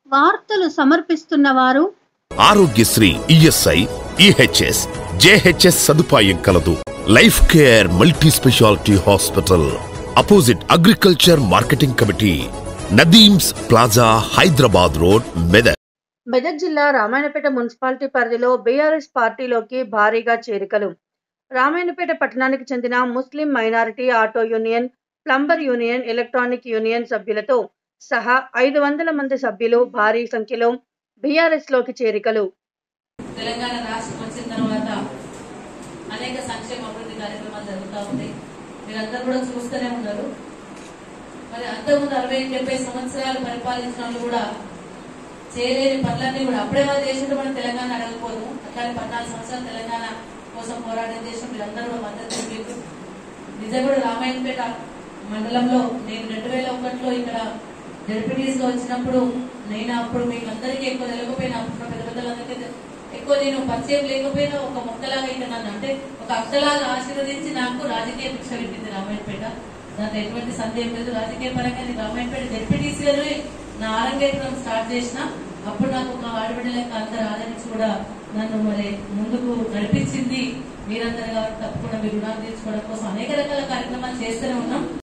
వార్తలు సమర్పిస్తున్న వారు ఆరోగ్యశ్రీ ఈఎస్ఐ ఈహెచ్ఎస్ జేహెచ్ఎస్ సదుపాయం కలదు life care multi specialty hospital opposite agriculture marketing committee Nadeem's plaza Hyderabad road Medak Medak జిల్లా రామాయణపేట మున్సిపాలిటీ పరిధిలో బీఆర్ఎస్ పార్టీలోకి భారీగా చేరికలు రామాయణపేట పట్టణానికి చెందిన Muslim minority auto union plumber union electronic union సభ్యులతో సహా ఐదు వందల మంది సభ్యులు భారీ సంఖ్యలో బీఆర్ఎస్ లోకి చేరికలు తెలంగాణ రాష్ట్రం వచ్చిన తర్వాత అనేక సంక్షేమ అభివృద్ధి కార్యక్రమాలు జరుగుతూ ఉన్నాయి మీరందరూ కూడా చూస్తూనే ఉన్నారు మరి అంతకుముందు అరవై డెబ్బై సంవత్సరాలు పరిపాలించిన వాళ్ళు కూడా చేయలేని పనులన్నీ కూడా అప్పుడే వాళ్ళు చేసింటే మనం తెలంగాణ అడగకపోదు అట్లానే పద్నాలుగు సంవత్సరాలు తెలంగాణ కోసం పోరాటం చేసిన మీరందరూ కూడా మద్దతు తెలిపారు నిజంగా రామాయణపేట మండలంలో నేను రెండు వేల ఒకటిలో ఇక్కడ జడ్పీటీస్ గా వచ్చినప్పుడు నేను అప్పుడు మీకు అందరికీ ఎక్కువ తెలియకపోయినా అప్పుడు పెద్ద పెద్దలందరికీ ఎక్కువ నేను పరిచయం లేకపోయినా ఒక మొక్కలాగా ఇక్కడ నన్ను అంటే ఒక అక్కలాగా ఆశీర్వదించి నాకు రాజకీయ భిక్ష పెట్టింది రామాయణపేట దాంట్లో ఎటువంటి సందేహం లేదు రాజకీయ పరంగా నేను రామాయణపేట జడ్పీటీసీలోనే నా ఆరంగేట్రం స్టార్ట్ చేసిన అప్పుడు నాకు ఒక ఆడబిడ్డ లెక్క అందరు ఆదరించి కూడా నన్ను మరి ముందుకు నడిపించింది మీరందరూ కాబట్టి తప్పకుండా మీ రుణాలు తీర్చుకోవడం కోసం అనేక రకాల కార్యక్రమాలు చేస్తూనే ఉన్నాం